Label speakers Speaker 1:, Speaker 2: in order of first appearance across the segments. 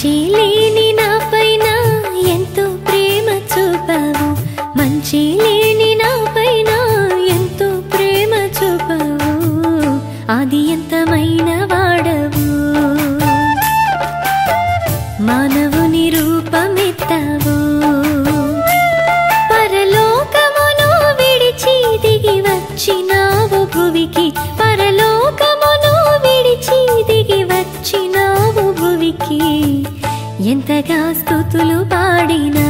Speaker 1: మంచి లేని నా పైన ఎంతో ప్రేమ చూపావు మంచి లేని నా పైన ఎంతో ప్రేమ చూపావు అది ఎంతమైన వాడవు మానవుని రూపమెత్తావు పరలోకమును విడిచి దిగి వచ్చినావు భువికి పరలోకమును విడిచి దిగి వచ్చినావు భువికి ఎంతగా స్థుతులు పాడినా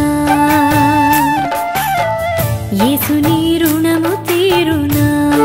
Speaker 1: యేసుని రుణము తీరునా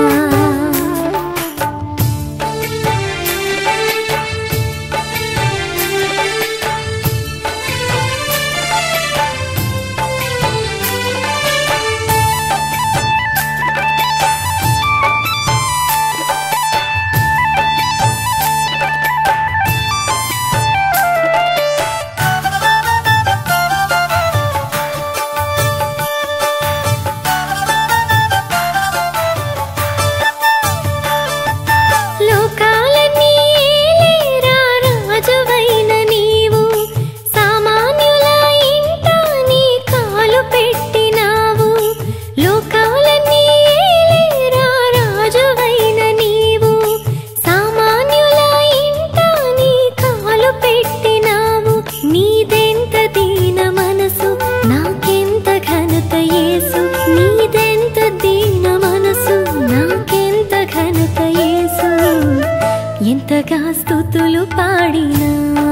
Speaker 1: లోకాలన్నీ ఏలేరా రాజువైన నీవు సామాన్యుల ఇంట నీ కాలు పెట్టినావు లోకాలన్నీ ఏలేరా రాజువైన నీవు సామాన్యుల ఇంట నీ కాలు పెట్టినావు నీదెంత దీన మనసు నాకెంత ఘనత యేసు నీదెంత దీన మనసు నాకెంత ఘనత యేసు ఎంతగా స్థుతులు పాడినా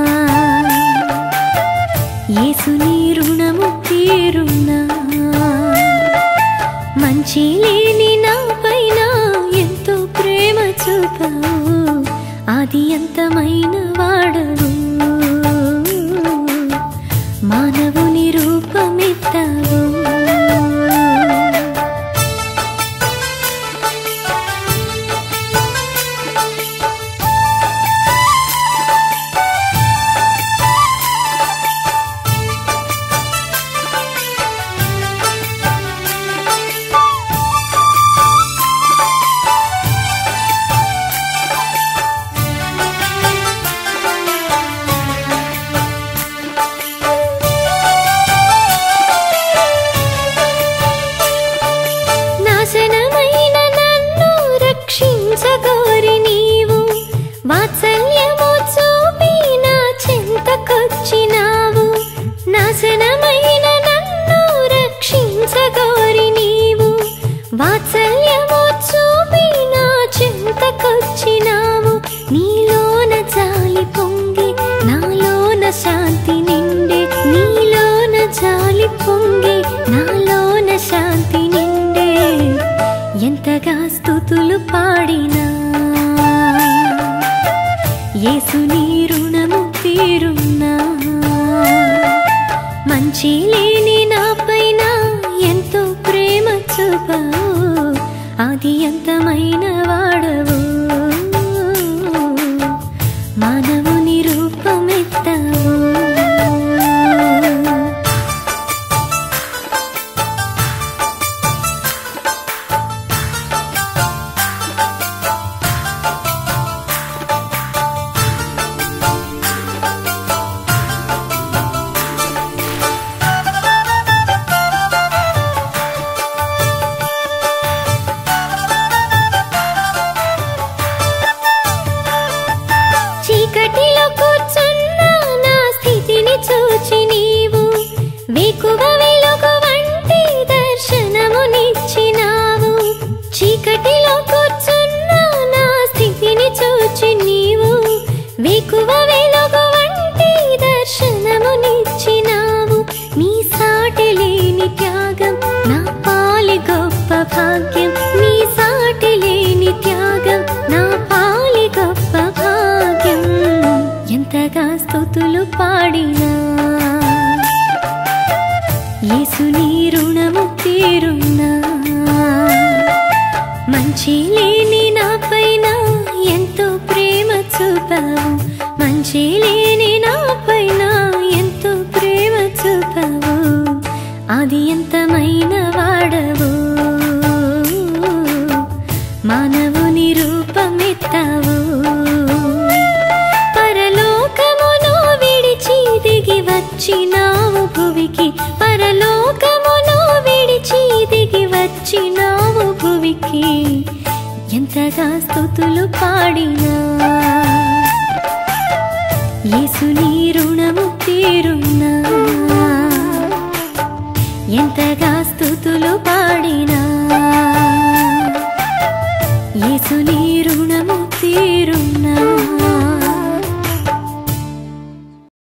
Speaker 1: యేసు నీ రుణము తీరునా మంచి లేని నా పైన ఎంతో ప్రేమ చూపావు అది అంతమైన వాడవు మానవుని రూపమెత్తావు నాశనమైన నన్ను రక్షించగోరి నీవు వాత్సల్యము చూపి నా చింతకొచ్చినావు నాశనమైన నన్ను రక్షించగోరి నీవు వాత్సల్యము చూపి నా చింతకొచ్చినావు నీలోన జాలి పొంగి నాలోన శాంతి నిండే నీలోన జాలి పొంగి నాలోన శాంతి నిండే ఎంతగా స్థుతులు పాడినా యేసు నీ రుణము తీరున్నా మంచి లేని నా పైన ఎంతో ప్రేమ చూపావు అది ఎంతమైన వాడవు మానవుని రూపమెత్తావు చీకటిలో కూర్చున్న నా స్థితిని చూచి నీవు వేకువ వెలుగు వంటి దర్శనమునిచ్చినావు చీకటిలో కూర్చున్న నా స్థితిని చూచి నీవు వేకువ వెలుగు వంటి దర్శనమునిచ్చినావు నీ సాటి లేని త్యాగం నా పాలి గొప్ప భాగ్యం నీ సాటి లేని త్యాగం నా పాలి గొప్ప భాగ్యం ఎంతగా స్థుతులు పాడినా యేసు నీ రుణము తీరున్నా మంచి లేని నా పైన ఎంతో ప్రేమ చూపావు మంచి లేని నా పైన ఎంతో ప్రేమ చూపావు అది ఎంతమైన వాడవు మానవుని రూపమెత్తావు పరలోకమును విడిచి వచ్చినావు భువికి పరలోకమును విడిచి దిగి వచ్చినావు భువికి ఎంతగా స్థుతులు పాడినా యేసు నీ రుణము తీరున్నా ఎంతగా స్థుతులు పాడినా యేసు నీ రుణ